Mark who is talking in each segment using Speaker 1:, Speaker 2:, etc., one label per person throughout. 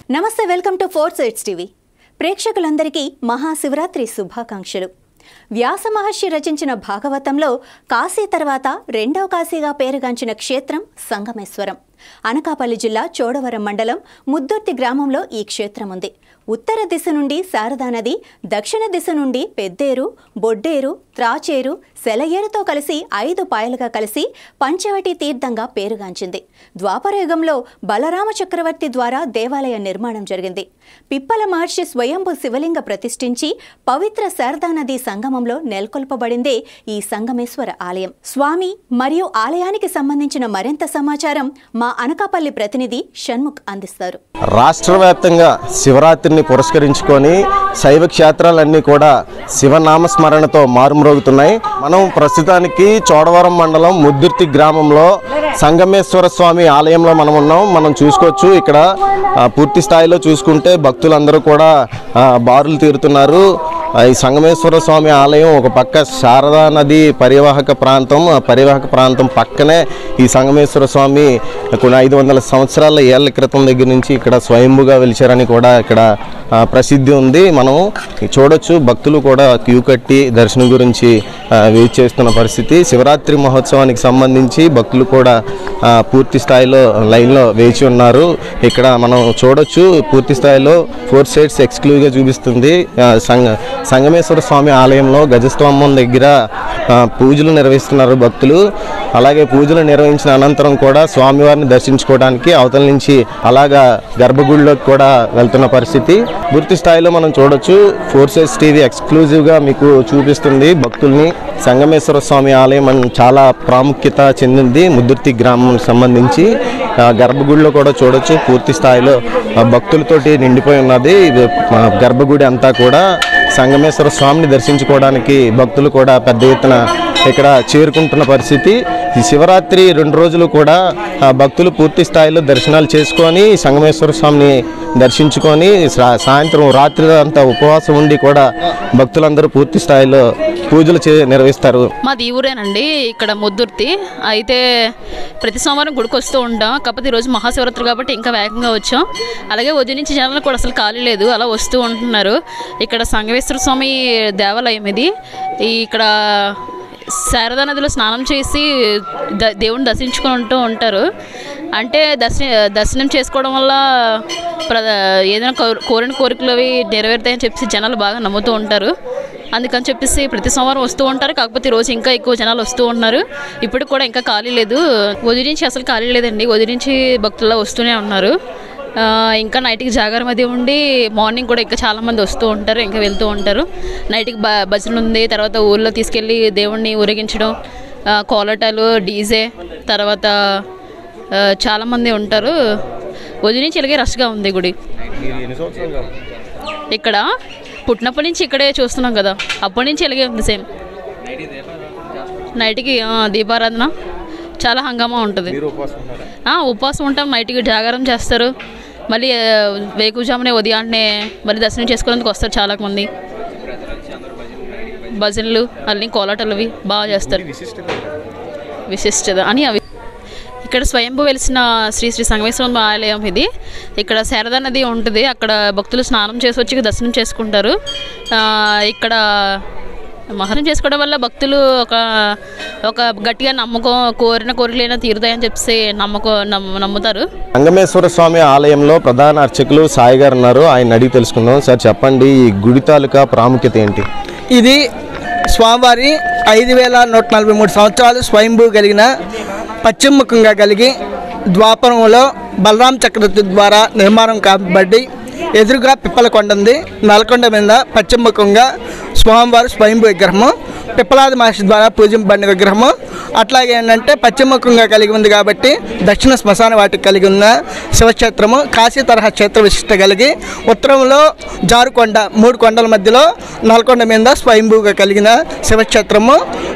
Speaker 1: నమస్తే welcome to four sides TV ప్రేక్షకులందరికీ మహాశివరాత్రి శుభాకాంక్షలు వ్యాస మహర్షి రచించిన భాగవతంలో కాశీ తర్వాత రెండవ కాశీగా పేరుగాంచిన క్షేత్రం సంగమేశ్వరం అనకాపల్లి జిల్లా చోడవరం మండలం ముద్దుర్తి గ్రామంలో ఈ క్షేత్రం ఉంది ఉత్తర దిశ నుండి శారదా నది దక్షిణ దిశ నుండి పెద్దేరు బొడ్డేరు త్రాచేరు సెలయేరుతో కలిసి ఐదు పాయలుగా కలిసి పంచవటి తీర్థంగా పేరుగాంచింది ద్వాపరయుగంలో బలరామ చక్రవర్తి ద్వారా దేవాలయ నిర్మాణం జరిగింది పిప్పల మహర్షి స్వయంభు శివలింగ ప్రతిష్ఠించి పవిత్ర శారదా నది సంగమంలో నెలకొల్పబడిందే ఈ సంగమేశ్వర ఆలయం స్వామి మరియు ఆలయానికి సంబంధించిన మరింత సమాచారం మా అనకాపల్లి ప్రతినిధి షణ్ముఖ్ అందిస్తారు
Speaker 2: రాష్ట్ర వ్యాప్తంగా శివరాత్రిని పురస్కరించుకొని శైవ క్షేత్రాలన్నీ కూడా శివనామస్మరణతో మారుమ్రోగుతున్నాయి మనం ప్రస్తుతానికి చోడవరం మండలం ముద్దుర్తి గ్రామంలో సంగమేశ్వర స్వామి ఆలయంలో మనం ఉన్నాం మనం చూసుకోవచ్చు ఇక్కడ ఆ, పూర్తి స్థాయిలో చూసుకుంటే భక్తులందరూ కూడా ఆ, బారులు తీరుతున్నారు ఆ, ఈ సంగమేశ్వర స్వామి ఆలయం ఒక పక్క శారదా నది పరివాహక ప్రాంతం ఆ పరివాహక ప్రాంతం పక్కనే ఈ సంగమేశ్వర స్వామి కొన్ని ఐదు వందల సంవత్సరాల ఏళ్ల క్రితం దగ్గర నుంచి ఇక్కడ స్వయంభుగా వెలిచారని కూడా ఇక్కడ ఆ, ప్రసిద్ధి ఉంది మనం చూడొచ్చు భక్తులు కూడా క్యూ కట్టి దర్శనం గురించి ఆ, వెయిట్ చేస్తున్న పరిస్థితి శివరాత్రి మహోత్సవానికి సంబంధించి భక్తులు కూడా ఆ, పూర్తి స్థాయిలో లైన్లో వేచి ఉన్నారు ఇక్కడ మనం చూడొచ్చు పూర్తి స్థాయిలో ఫోర్ సైడ్స్ ఎక్స్క్లూజివ్గా చూపిస్తుంది ఆ, సంగ సంగమేశ్వర స్వామి ఆలయంలో గజస్తంభం దగ్గర ఆ, పూజలు నిర్వహిస్తున్నారు భక్తులు అలాగే పూజలు నిర్వహించిన అనంతరం కూడా స్వామివారిని దర్శించుకోవడానికి అవతల నుంచి అలాగా గర్భగుడిలోకి కూడా వెళ్తున్న పరిస్థితి పూర్తి స్థాయిలో మనం చూడొచ్చు ఫోర్ సైడ్స్ టీవీ ఎక్స్క్లూజివ్గా మీకు చూపిస్తుంది భక్తుల్ని సంగమేశ్వర స్వామి ఆలయం అని చాలా ప్రాముఖ్యత చెందింది ముద్దుర్తి గ్రామం సంబంధించి ఆ, గర్భగుడిలో కూడా చూడొచ్చు పూర్తి స్థాయిలో ఆ, భక్తులతోటి నిండిపోయి ఉన్నది ఇది, ఆ, గర్భగుడి అంతా కూడా సంగమేశ్వర స్వామిని దర్శించుకోవడానికి భక్తులు కూడా పెద్ద ఎత్తున ఇక్కడ చేరుకుంటున్న పరిస్థితి ఈ శివరాత్రి రెండు రోజులు కూడా ఆ, భక్తులు పూర్తి స్థాయిలో దర్శనాలు చేసుకొని సంగమేశ్వర స్వామిని దర్శించుకొని సా- సాయంత్రం రాత్రి అంతా ఉపవాసం ఉండి కూడా భక్తులందరూ పూర్తి స్థాయిలో పూజలు చే నిర్వహిస్తారు
Speaker 3: మాది ఈ ఊరేనండి ఇక్కడ ముద్దుర్తి అయితే ప్రతి సోమవారం గుడికి వస్తూ ఉంటాం కాకపోతే ఈరోజు మహాశివరాత్రి కాబట్టి ఇంకా వేగంగా వచ్చాం అలాగే ఉదయం నుంచి జనాలు కూడా అసలు ఖాళీ లేదు అలా వస్తూ ఉంటున్నారు ఇక్కడ సంగమేశ్వర స్వామి దేవాలయం ఇది ఈ ఇక్కడ శారదా నదిలో స్నానం చేసి ద దేవుని దర్శించుకుంటూ ఉంటారు అంటే దర్శన దర్శనం చేసుకోవడం వల్ల ప్ర ఏదైనా కోరి- కోరిన కోరికలు అవి నెరవేరుతాయని చెప్పేసి జనాలు బాగా నమ్ముతూ ఉంటారు అందుకని చెప్పేసి ప్రతి సోమవారం వస్తూ ఉంటారు కాకపోతే ఈ రోజు ఇంకా ఎక్కువ జనాలు వస్తూ ఉన్నారు ఇప్పుడు కూడా ఇంకా ఖాళీ లేదు ఉదయం నుంచి అసలు ఖాళీ లేదండి ఉదయం నుంచి భక్తులు వస్తూనే ఉన్నారు ఆ, ఇంకా నైట్కి జాగారం అది ఉండి మార్నింగ్ కూడా ఇంకా చాలామంది వస్తూ ఉంటారు ఇంకా వెళ్తూ ఉంటారు నైట్కి బ భజన ఉంది తర్వాత ఊళ్ళో తీసుకెళ్ళి దేవుణ్ణి ఊరేగించడం ఆ, కోలాటాలు డీజే తర్వాత ఆ, చాలామంది ఉంటారు ఉదయం నుంచి ఇలాగే రష్గా ఉంది గుడి ఇక్కడ పుట్టినప్పటి నుంచి ఇక్కడే చూస్తున్నాం కదా అప్పటి నుంచి ఇలాగే ఉంది సేమ్ నైట్కి ఆ, దీపారాధన చాలా హంగామా ఉంటుంది ఆ, ఉపవాసం ఉంటాం నైట్కి జాగారం చేస్తారు మళ్ళీ ఆ, వేకుజామునే ఉదయాన్నే మళ్ళీ దర్శనం చేసుకునేందుకు వస్తారు చాలా మంది భజనలు అన్ని కోలాటాలు అవి బాగా చేస్తారు విశిష్టత అని అవి ఇక్కడ స్వయంభూ వెలిసిన శ్రీ శ్రీ సంగమేశ్వరం ఆలయం ఇది ఇక్కడ శారదా నది ఉంటుంది అక్కడ భక్తులు స్నానం చేసి వచ్చి దర్శనం చేసుకుంటారు ఆ, ఇక్కడ మహనం చేసుకోవడం వల్ల భక్తులు ఒక ఒక గట్టిగా నమ్మకం కోరిన కోరికలైనా తీరుతాయని చెప్పేసి నమ్మకం నమ్ము- నమ్ముతారు
Speaker 2: సంగమేశ్వర స్వామి ఆలయంలో ప్రధాన అర్చకులు సాయి గారు ఉన్నారు ఆయన అడిగి తెలుసుకుందాం సార్ చెప్పండి ఈ గుడి తాలూకా ప్రాముఖ్యత ఏంటి
Speaker 4: ఇది స్వామివారి ఐదు వేల నూట నలభై మూడు సంవత్సరాలు స్వయంభూ కలిగిన పశ్చిమముఖంగా కలిగి ద్వాపరంలో బలరాం చక్రవర్తి ద్వారా నిర్మాణం కాబడి ఎదురుగా పిప్పల కొండ ఉంది నల్కొండ మీద పశ్చిమముఖంగా స్వామివారి స్వయంభూ విగ్రహము పిప్పలాది మహర్షి ద్వారా పూజింపబడిన విగ్రహము అట్లాగే ఏంటంటే పశ్చిమముఖంగా కలిగి ఉంది కాబట్టి దక్షిణ శ్మశాన వాటికి కలిగి ఉన్న శివక్షేత్రము కాశీ తరహా క్షేత్ర విశిష్ట కలిగి ఉత్తరంలో జారుకొండ మూడు కొండల మధ్యలో నల్కొండ మీద స్వయంభూగా కలిగిన శివక్షేత్రము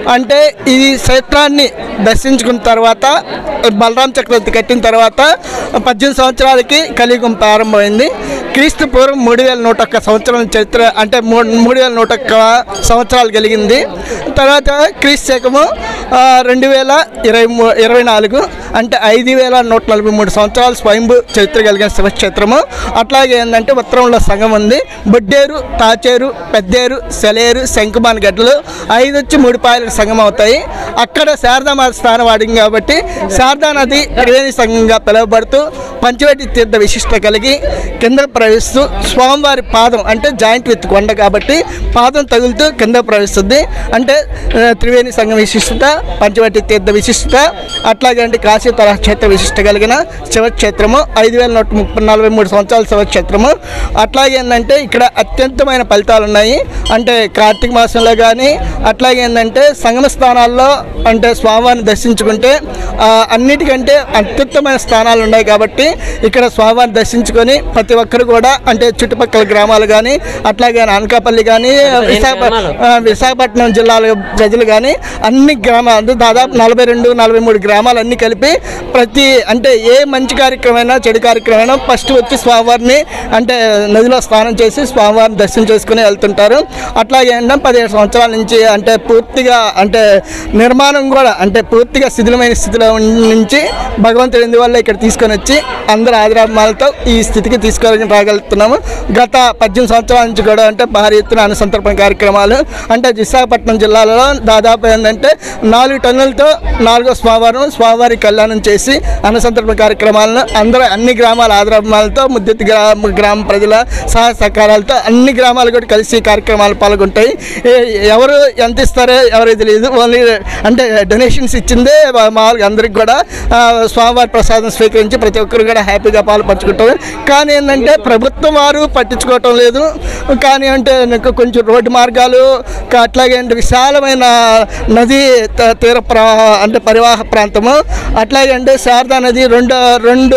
Speaker 4: అంటే ఈ క్షేత్రాన్ని దర్శించుకున్న తర్వాత బలరాం చక్రవర్తి కట్టిన తర్వాత పద్దెనిమిది సంవత్సరాలకి కలియుగం ప్రారంభమైంది క్రీస్తు పూర్వం మూడు వేల నూట ఒక్క సంవత్సరం చరిత్ర అంటే మూడు మూడు వేల నూట ఒక్క సంవత్సరాలు కలిగింది తర్వాత క్రీస్తు శకము ఆ, రెండు వేల ఇరవై మూ ఇరవై నాలుగు అంటే ఐదు వేల నూట నలభై మూడు సంవత్సరాలు స్వయంభూ చరిత్ర కలిగిన శివక్షేత్రము అట్లాగే ఏంటంటే ఉత్తరంలో సంఘం ఉంది బొడ్డేరు తాచేరు పెద్దేరు సెలేరు శంకుమాన్ గడ్డలు ఐదు వచ్చి మూడు పాయలకు సంఘం అవుతాయి అక్కడ శారదామాత స్థానం వాడింది కాబట్టి శారదా నది త్రివేణి సంఘంగా పిలువబడుతూ పంచవటి తీర్థ విశిష్ట కలిగి కింద ప్రవేశిస్తూ స్వామివారి పాదం అంటే జాయింట్ విత్ కొండ కాబట్టి పాదం తగులుతూ కింద ప్రవేశిస్తుంది అంటే ఆ, త్రివేణి సంఘం విశిష్టత పంచవటి తీర్థ విశిష్టత అట్లాగే అంటే కాశీ తరహా క్షేత్ర విశిష్ట కలిగిన శివక్షేత్రము ఐదు వేల నూట ముప్పై నలభై మూడు సంవత్సరాల శివక్షేత్రము అట్లాగే ఏంటంటే ఇక్కడ అత్యంతమైన ఫలితాలు ఉన్నాయి అంటే కార్తీక మాసంలో కానీ అట్లాగే ఏంటంటే సంగమ స్థానాల్లో అంటే స్వామివారిని దర్శించుకుంటే ఆ, అన్నిటికంటే అత్యుత్తమైన స్థానాలు ఉన్నాయి కాబట్టి ఇక్కడ స్వామివారిని దర్శించుకొని ప్రతి ఒక్కరు కూడా అంటే చుట్టుపక్కల గ్రామాలు కానీ అట్లాగే అనకాపల్లి కానీ విశాఖ ఆ, విశాఖపట్నం జిల్లాల ప్రజలు కానీ అన్ని గ్రామాలు దాదాపు నలభై రెండు నలభై మూడు గ్రామాలు అన్ని కలిపి ప్రతి అంటే ఏ మంచి కార్యక్రమైనా చెడు కార్యక్రమైనా ఫస్ట్ వచ్చి స్వామివారిని అంటే నదిలో స్నానం చేసి స్వామివారిని దర్శనం చేసుకుని వెళ్తుంటారు అట్లాగే ఏంటంటే పదిహేడు సంవత్సరాల నుంచి అంటే పూర్తిగా అంటే నిర్మాణం కూడా అంటే పూర్తిగా శిథిలమైన స్థితిలో ఉన్న- నుంచి భగవంతుడి ఎందువల్ల ఇక్కడ తీసుకొని వచ్చి అందరు ఆదిరామాలతో ఈ స్థితికి తీసుకొని రాగలుగుతున్నాము గత పద్దెనిమిది సంవత్సరాల నుంచి కూడా అంటే భారీ ఎత్తున అనుసంతర్పణ కార్యక్రమాలు అంటే విశాఖపట్నం జిల్లాలో దాదాపు ఏంటంటే నాలుగు టన్నులతో నాలుగో స్వామివారం స్వామివారి కళ్యాణం చేసి అనుసంతర్పణ కార్యక్రమాలను అందరూ అన్ని గ్రామాల ఆదిరామాలతో ముద్దెత్తి గ్రామ గ్రామ ప్రజల సహాయ సహకారాలతో అన్ని గ్రామాలు కూడా కలిసి ఈ కార్యక్రమాలు పాల్గొంటాయి ఏ- ఎవరు ఎంత ఇస్తారో ఎవరికి తెలియదు ఓన్లీ అంటే డొనేషన్స్ ఇచ్చిందే మా- మామూలుగా అందరికి కూడా ఆ, స్వామివారి ప్రసాదం స్వీకరించి ప్రతి ఒక్కరు కూడా హ్యాపీగా పాల్పంచుకుంటారు కానీ ఏంటంటే ప్రభుత్వం వారు పట్టించుకోవటం లేదు కానీ అంటే నాకు కొంచెం రోడ్డు మార్గాలు కా- అట్లాగే అంటే విశాలమైన నది త- తీర ప్రవాహ అంటే పరివాహ ప్రాంతము అట్లాగే అంటే శారదా నది రెండు రెండు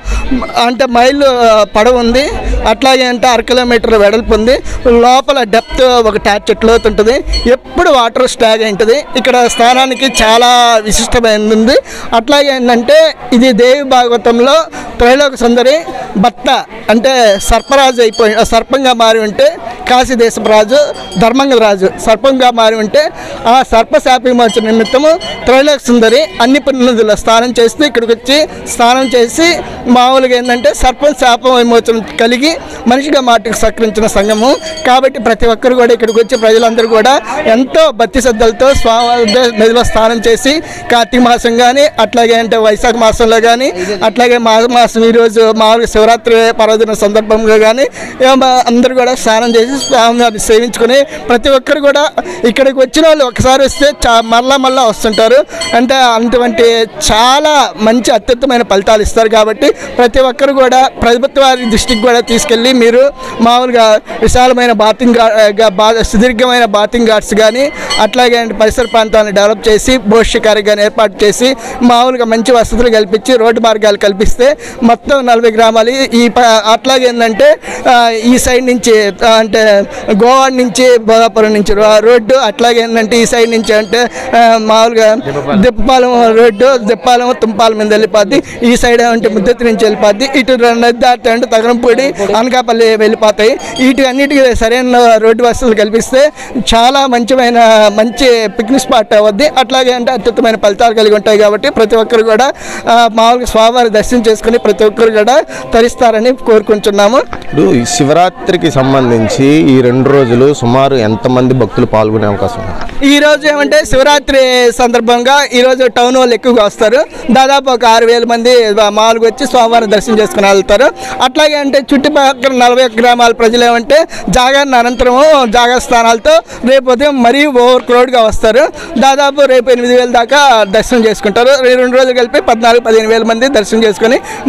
Speaker 4: అంటే మైళ్ళు పడవ ఉంది అట్లాగే అంటే అర కిలోమీటర్ వెడల్పు ఉంది లోపల డెప్త్ ఒక ట్యాచ్ లోతు ఉంటుంది ఎప్పుడు వాటర్ స్టాగ్ ఉంటుంది ఇక్కడ స్నానానికి చాలా విశిష్టమైనది ఉంది అట్లాగే ఏంటంటే ఇది దేవి భాగవతంలో త్రైలోక సుందరి భర్త అంటే సర్పరాజు అయిపోయి సర్పంగా మారి ఉంటే కాశీ దేశపు రాజు ధర్మంగ రాజు సర్పంగా మారి ఉంటే ఆ సర్ప శాప విమోచన నిమిత్తము త్రైలోక సుందరి అన్ని పుణ్యనదుల్లో స్నానం చేస్తూ ఇక్కడికి వచ్చి స్నానం చేసి మామూలుగా ఏంటంటే సర్పం శాప విమోచన కలిగి మనిషిగా మాటకు సహకరించిన సంఘము కాబట్టి ప్రతి ఒక్కరు కూడా ఇక్కడికి వచ్చి ప్రజలందరూ కూడా ఎంతో భక్తి శ్రద్ధలతో స్వామి నదిలో స్నానం చేసి కార్తీక మాసం కానీ అట్లాగే అంటే వైశాఖ మాసంలో కానీ అట్లాగే మాఘ మాసం ఈరోజు మామూలుగా శివరాత్రి పర్వదిన సందర్భంగా కానీ అందరూ కూడా స్నానం చేసి స్వామివారిని సేవించుకొని ప్రతి ఒక్కరు కూడా ఇక్కడికి వచ్చిన వాళ్ళు ఒకసారి వస్తే చా మళ్ళా మళ్ళా వస్తుంటారు అంటే అటువంటి చాలా మంచి అత్యుత్తమైన ఫలితాలు ఇస్తారు కాబట్టి ప్రతి ఒక్కరు కూడా ప్రభుత్వ వారి దృష్టికి కూడా తీసుకెళ్ళి మీరు మామూలుగా విశాలమైన బాతింగ్ గా- గా- బా సుదీర్ఘమైన బాతింగ్ ఘాట్స్ కానీ అట్లాగే పరిసర ప్రాంతాలను డెవలప్ చేసి భవిష్యకారి కానీ ఏర్పాటు చేసి మామూలుగా మంచి వసతులు కల్పించి రోడ్డు మార్గాలు కల్పిస్తే మొత్తం నలభై గ్రామాలు ఈ ప- అట్లాగే ఏంటంటే ఆ, ఈ సైడ్ నుంచి ఆ, అంటే గోవా నుంచి భోగాపురం నుంచి రో- రోడ్డు అట్లాగే ఏంటంటే ఈ సైడ్ నుంచి అంటే ఆ, మామూలుగా దిప్పాలం రోడ్డు దిప్పాలం తుంపాలం మీద వెళ్ళిపోద్ది ఈ సైడ్ ఏమంటే ముద్దతి నుంచి వెళ్ళిపోద్ది ఇటు నది దాటి అంటే తగరంపూడి అనకాపల్లి వెళ్ళిపోతాయి వీటి అన్నిటికీ సరైన రోడ్డు వసతులు కల్పిస్తే చాలా మంచిమైన మంచి పిక్నిక్ స్పాట్ అవుద్ది అట్లాగే అంటే అత్యుత్తమైన ఫలితాలు కలిగి ఉంటాయి కాబట్టి ప్రతి ఒక్కరు కూడా ఆ, మామూలుగా స్వామివారి దర్శనం చేసుకుని ప్రతి ఒక్కరు కూడా తరిస్తారని కోరుకుంటున్నాము
Speaker 2: ఇప్పుడు ఈ శివరాత్రికి సంబంధించి ఈ రెండు రోజులు సుమారు ఎంతమంది భక్తులు పాల్గొనే అవకాశం ఉంది
Speaker 4: ఈ రోజు ఏమంటే శివరాత్రి సందర్భంగా ఈ రోజు టౌన్ వాళ్ళు ఎక్కువగా వస్తారు దాదాపు ఒక ఆరు వేల మంది మామూలుగా వచ్చి స్వామివారిని దర్శనం చేసుకుని వెళ్తారు అట్లాగే అంటే చుట్టుపక్కల నలభై ఒక్క గ్రామాల ప్రజలు ఏమంటే జాగరణ అనంతరము జాగర స్థానాలతో రేపు ఉదయం మరీ ఓవర్ క్రౌడ్గా వస్తారు దాదాపు రేపు ఎనిమిది వేల దాకా దర్శనం చేసుకుంటారు ఈ రెండు రోజులు కలిపి పద్నాలుగు పదిహేను వేల మంది దర్శనం చేసుకొని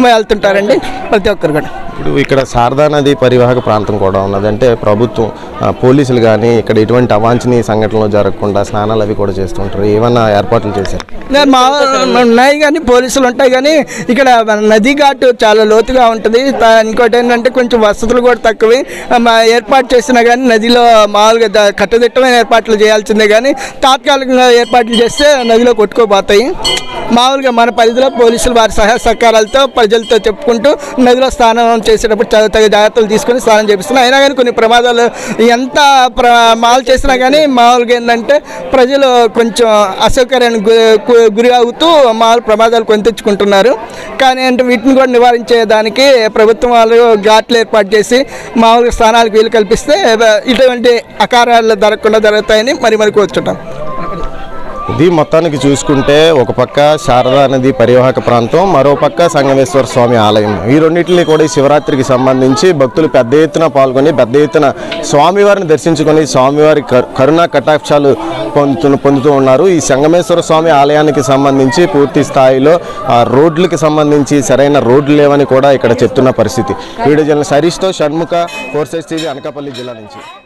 Speaker 4: వెళ్తుంటారండి ప్రతి ఒక్కరు కూడా
Speaker 2: ఇప్పుడు ఇక్కడ శారదా నది పరివాహక ప్రాంతం కూడా ఉన్నది అంటే ప్రభుత్వం ఆ, పోలీసులు కానీ ఇక్కడ ఎటువంటి అవాంఛనీయ సంఘటనలు జరగకుండా స్నానాలు అవి కూడా చేస్తుంటారు ఏమన్నా ఏర్పాట్లు చేశారు
Speaker 4: నేను మా ఉన్నాయి కానీ పోలీసులు ఉంటాయి కానీ ఇక్కడ నది ఘాటు చాలా లోతుగా ఉంటుంది త- ఇంకోటి ఏంటంటే కొంచెం వసతులు కూడా తక్కువే మా ఏర్పాటు చేసినా కానీ నదిలో మామూలుగా ద- కట్టుదిట్టమైన ఏర్పాట్లు చేయాల్సిందే కానీ తాత్కాలికంగా ఏర్పాట్లు చేస్తే నదిలో కొట్టుకోపోతాయి మామూలుగా మన పరిధిలో పోలీసులు వారి సహాయ సహకారాలతో ప్రజలతో చెప్పుకుంటూ నదిలో స్నానం చేసేటప్పుడు చాలా తగిన జాగ్రత్తలు తీసుకొని స్నానం చేపిస్తున్నాం అయినా కానీ కొన్ని ప్రమాదాలు ఎంత ప్ర మాలు చేసినా కానీ మామూలుగా ఏంటంటే ప్రజలు కొంచెం అసౌకర్యానికి గు- గు- గురి అవుతూ మామూలు ప్రమాదాలు కొని తెచ్చుకుంటున్నారు కానీ అంటే వీటిని కూడా నివారించే దానికి ప్రభుత్వం వాళ్ళు ఘాట్లు ఏర్పాటు చేసి మామూలుగా స్నానాలకు వీలు కల్పిస్తే ఇటువంటి అకారాలు జరగకుండా జరుగుతాయని మరి మరి కోరుచుంటాం
Speaker 2: ఇది మొత్తానికి చూసుకుంటే ఒక పక్క శారదా నది పరివాహక ప్రాంతం మరో పక్క సంగమేశ్వర స్వామి ఆలయం ఈ రెండింటిని కూడా ఈ శివరాత్రికి సంబంధించి భక్తులు పెద్ద ఎత్తున పాల్గొని పెద్ద ఎత్తున స్వామివారిని దర్శించుకొని స్వామివారి కరు- కరుణా కటాక్షాలు పొందుతూ పొందుతూ ఉన్నారు ఈ సంగమేశ్వర స్వామి ఆలయానికి సంబంధించి పూర్తి స్థాయిలో ఆ రోడ్లకి సంబంధించి సరైన రోడ్లు లేవని కూడా ఇక్కడ చెప్తున్న పరిస్థితి వీడియో జర్నలిస్ట్ హరీష్తో షణ్ముఖ ఫోర్ టీవీ అనకాపల్లి జిల్లా నుంచి